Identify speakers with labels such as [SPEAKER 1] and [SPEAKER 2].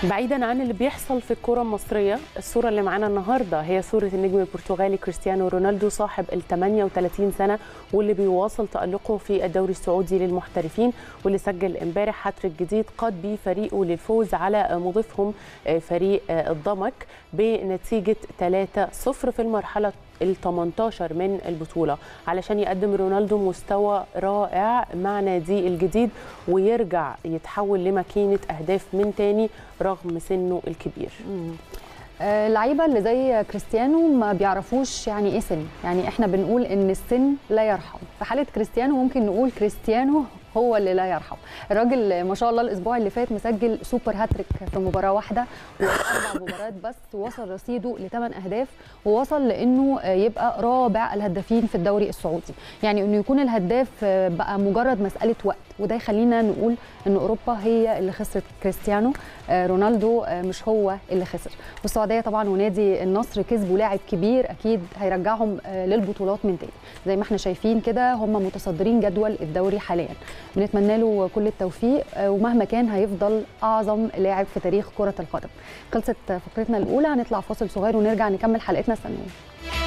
[SPEAKER 1] بعيدا عن اللي بيحصل في الكرة المصرية الصورة اللي معانا النهاردة هي صورة النجم البرتغالي كريستيانو رونالدو صاحب ال 38 سنة واللي بيواصل تألقه في الدوري السعودي للمحترفين واللي سجل امبارح هاتريك جديد قاد بيه فريقه للفوز على مضيفهم فريق الضمك بنتيجة 3-0 في المرحلة ال 18 من البطوله علشان يقدم رونالدو مستوى رائع مع ناديه الجديد ويرجع يتحول لماكينه اهداف من تاني رغم سنه الكبير.
[SPEAKER 2] اللعيبه اللي زي كريستيانو ما بيعرفوش يعني ايه سن يعني احنا بنقول ان السن لا يرحم في حاله كريستيانو ممكن نقول كريستيانو هو اللي لا يرحم الراجل ما شاء الله الاسبوع اللي فات مسجل سوبر هاتريك في مباراه واحده واربع مباريات بس وصل رصيده لثمان اهداف ووصل لانه يبقى رابع الهدافين في الدوري السعودي يعني انه يكون الهداف بقى مجرد مساله وقت وده يخلينا نقول ان اوروبا هي اللي خسرت كريستيانو رونالدو مش هو اللي خسر والسعوديه طبعا ونادي النصر كسبوا لاعب كبير اكيد هيرجعهم للبطولات من تاني زي ما احنا شايفين كده هم متصدرين جدول الدوري حاليا بنتمنى له كل التوفيق ومهما كان هيفضل اعظم لاعب في تاريخ كره القدم خلصت فقرتنا الاولى هنطلع فاصل صغير ونرجع نكمل حلقتنا استنونا